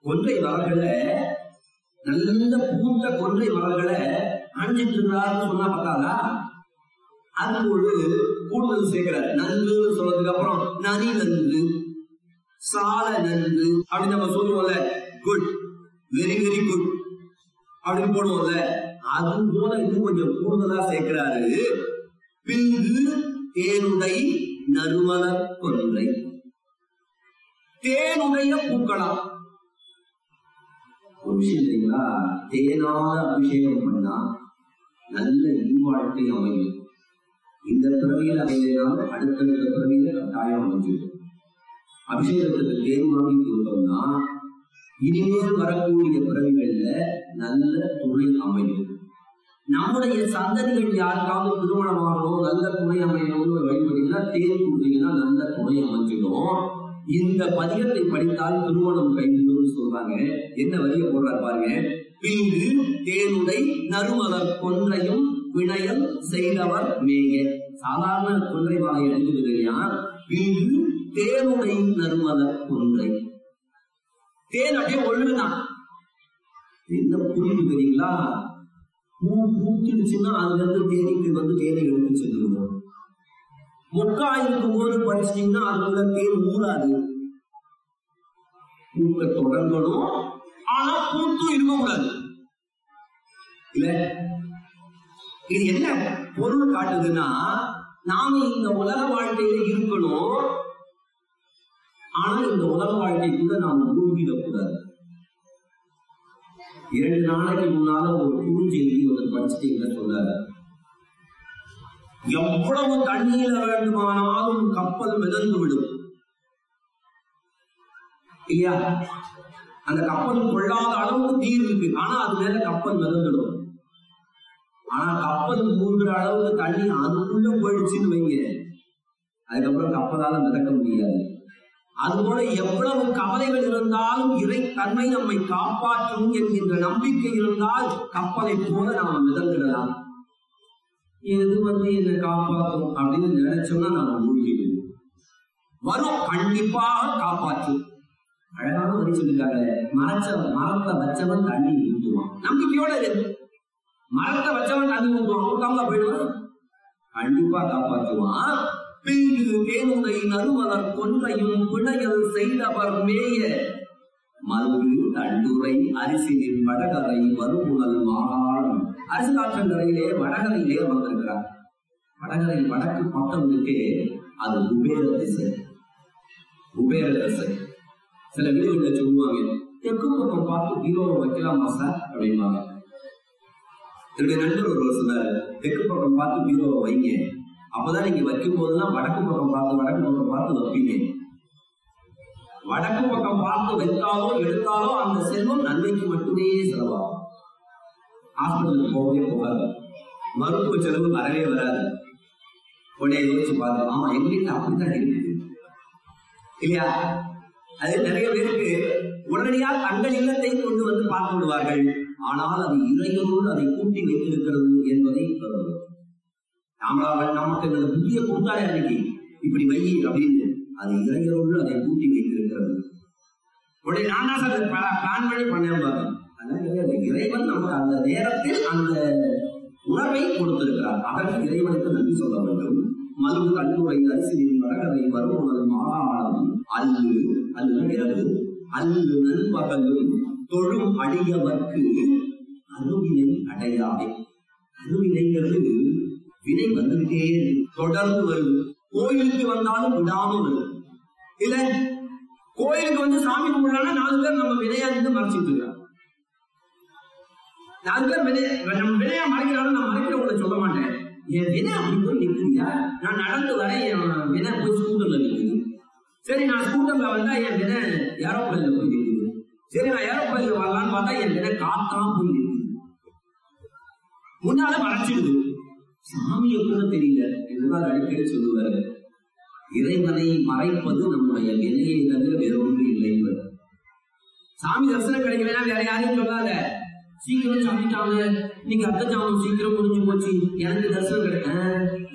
கொன்றை மலர்களை நல்ல பூத்த கொன்றை மலர்களை அணிஞ்சிட்டு இருந்தாருன்னு சொன்னா பார்த்தாதா அது ஒரு கூடுதல் சேர்க்கிறார் நன்றுன்னு சொன்னதுக்கு அப்புறம் நனி நன்று சால நன்று அப்படின்னு நம்ம சொல்லுவோம்ல குட் வெரி வெரி குட் அப்படின்னு போடுவோம்ல அது போல இன்னும் கொஞ்சம் கூடுதலா சேர்க்கிறாரு பிங்கு தேனுடை நறுமலர் கொன்றை தேனுடைய பூக்கலாம் ஒரு விஷயம் தெரியுங்களா தேனால அபிஷேகம் பண்ணா நல்ல இல்வாழ்க்கை அமையும் இந்த பிறவியில் அமைந்தால் அடுத்தடுத்த பிறவியில கட்டாயம் அமைஞ்சிடும் அபிஷேகத்துக்கு தேன் வாங்கி கொடுத்தோம்னா இனிமேல் வரக்கூடிய பிறவிகள்ல நல்ல துணை அமையும் நம்முடைய சந்ததிகள் யாருக்காவது திருமணமாகணும் நல்ல துணை அமையணும்னு வழிபட்டீங்கன்னா தேன் கொடுத்தீங்கன்னா நல்ல துணை அமைஞ்சிடும் இந்த பதிகத்தை படித்தால் திருமணம் கைவிடும் சொல்றாங்க என்ன வழிய போடுறாரு பாருங்க பிங்கு தேனுடை நறுமலர் கொன்றையும் வினயம் செய்தவர் மேய சாதாரண கொன்றை மாலை எழுதுகிறது இல்லையா பிங்கு தேனுடை நறுமலர் கொன்றை தேன் அப்படியே ஒழுங்குதான் என்ன புரியுது தெரியுங்களா பூ பூத்துடுச்சுன்னா அதுல இருந்து தேனீக்கு வந்து தேனை எடுத்து செல்லுவோம் மொக்கா இருக்கும் போது படிச்சிட்டீங்கன்னா அதுக்குள்ள தேன் ஊறாது பூக்க தொடங்கணும் ஆனா பூத்தும் இருக்கக்கூடாது இல்ல இது என்ன பொருள் காட்டுதுன்னா நாம இந்த உலக வாழ்க்கையில இருக்கணும் ஆனா இந்த உலக வாழ்க்கைக்குள்ள நாம மூழ்கிடக்கூடாது இரண்டு நாளைக்கு முன்னால ஒரு குறுஞ்செய்தி ஒன்று படிச்சுட்டீங்கன்னு சொன்னாரு எவ்வளவு தண்ணீர வேண்டுமானாலும் கப்பல் மிதந்து விடும் இல்லையா அந்த கப்பல் கொள்ளாத அளவுக்கு நீர் இருக்கு ஆனா அது மேல கப்பல் மிதந்துடும் ஆனா கப்பல் மூழ்கிற அளவுக்கு தண்ணி அதுக்குள்ள போயிடுச்சுன்னு வைங்க அதுக்கப்புறம் கப்பலால மிதக்க முடியாது அதுபோல எவ்வளவு கவலைகள் இருந்தாலும் இறை தன்மை நம்மை காப்பாற்றும் என்கின்ற நம்பிக்கை இருந்தால் கப்பலை போல நாம மிதந்துடலாம் எது வந்து என்னை காப்பாற்றும் அப்படின்னு நினைச்சோம்னா நாம மூழ்கிடுவோம் வரும் கண்டிப்பாக காப்பாற்றும் அழகான வரி சொல்லிருக்காங்க மரச்ச மரத்தை வச்சவன் தண்ணி ஊற்றுவான் நம்பிக்கையோட இருக்கு மரத்தை வச்சவன் தண்ணி ஊற்றுவான் ஊட்டாமல போயிடுவான் கண்டிப்பா காப்பாற்றுவான் பிங்கு தேனுடை நறுமலர் கொன்றையும் பிணையல் செய்தவர் மேய மல்கு தண்டுரை அரிசியின் வடகரை வருமுதல் மாகாணம் அரசு காற்றங்கரையிலே வடகரையிலே அமர்ந்திருக்கிறார் வடகரை வடக்கு பக்கம் இருக்கே அது குபேர திசை குபேர திசை சில வீடுகள்ல சொல்லுவாங்க தெற்கு பக்கம் பார்த்து பீரோவை வைக்கலாமா சார் அப்படின்பாங்க என்னுடைய நண்பர் ஒருவர் சொன்னாரு தெற்கு பக்கம் பார்த்து பீரோவை வைங்க அப்பதான் நீங்க வைக்கும் போதெல்லாம் வடக்கு பக்கம் பார்த்து வடக்கு பக்கம் பார்த்து வைப்பீங்க வடக்கு பக்கம் பார்த்து வைத்தாலோ எடுத்தாலோ அந்த செல்வம் நன்மைக்கு மட்டுமே செலவாகும் ஹாஸ்பிட்டலுக்கு போகவே போகாது மருத்துவ செலவு வரவே வராது உடனே யோசிச்சு பார்த்தோம் ஆமா எங்க வீட்டுல அப்படித்தான் இருக்குது இல்லையா அது நிறைய பேருக்கு உடனடியாக தங்கள் இல்லத்தை கொண்டு வந்து பார்த்து விடுவார்கள் ஆனால் அது இறையோடு அதை கூட்டி வைத்திருக்கிறது என்பதை நாமளாவல் நமக்கு இந்த புத்திய கொடுத்தாலே அன்னைக்கு இப்படி வை அப்படின்னு அது இறையோடு அதை கூட்டி வைத்திருக்கிறது உடனே நான் தான் சார் பிளான் பண்ணி பண்ணேன் பாருங்க அதனால கிடையாது. இறைவன் நமக்கு அந்த நேரத்தில் அந்த உணர்வை கொடுத்திருக்கிறார் அதற்கு இறைவனுக்கு நன்றி சொல்ல வேண்டும் மருந்து கண்ணுரை அரிசியின் வடகரை வருமுதல் மாகாணம் அல்லு அல்லு இரவு அல்லு நண்பகலும் தொழும் அடியவர்க்கு அருவினை அடையாதே அருவினைங்கிறது வினை வந்துகிட்டே இருக்கு. தொடர்ந்து வருது கோயிலுக்கு வந்தாலும் விடாம வருது இல்ல கோயிலுக்கு வந்து சாமி கும்பிடுறாங்கன்னா நாலு பேர் நம்ம வினையா இருந்து மறைச்சிட்டு இருக்காங்க நாலு பேர் வினை நம்ம வினையா மறைக்கிறாலும் நான் மறைக்கிறவங்களை சொல்ல மாட்டேன் என் வினை அப்படி போய் நிற்குறியா நான் நடந்து வரேன் என் வினை போய் ஸ்கூட்டர்ல நிற்குது சரி நான் ஸ்கூட்டர்ல வந்தா என் வினை ஏரோப்ளைன்ல போய் நிற்குது சரி நான் ஏரோப்ளைன்ல வரலான்னு பார்த்தா என் வினை காத்தான் போய் நிற்குது முன்னால மறைச்சிடுது சாமியை கூட தெரியல இதுதான் அடிக்கடி சொல்லுவாரு இறைவனை மறைப்பது நம்முடைய வினையை தவிர வேற ஒன்று இல்லை என்பது. சாமி தரிசனம் கிடைக்கலன்னா வேற யாரையும் சொல்லாத சீக்கிரம் சாப்பிட்டாங்க இன்னைக்கு அர்த்த ஜாமம் சீக்கிரம் முடிஞ்சு போச்சு எனக்கு தரிசனம் கிடைக்க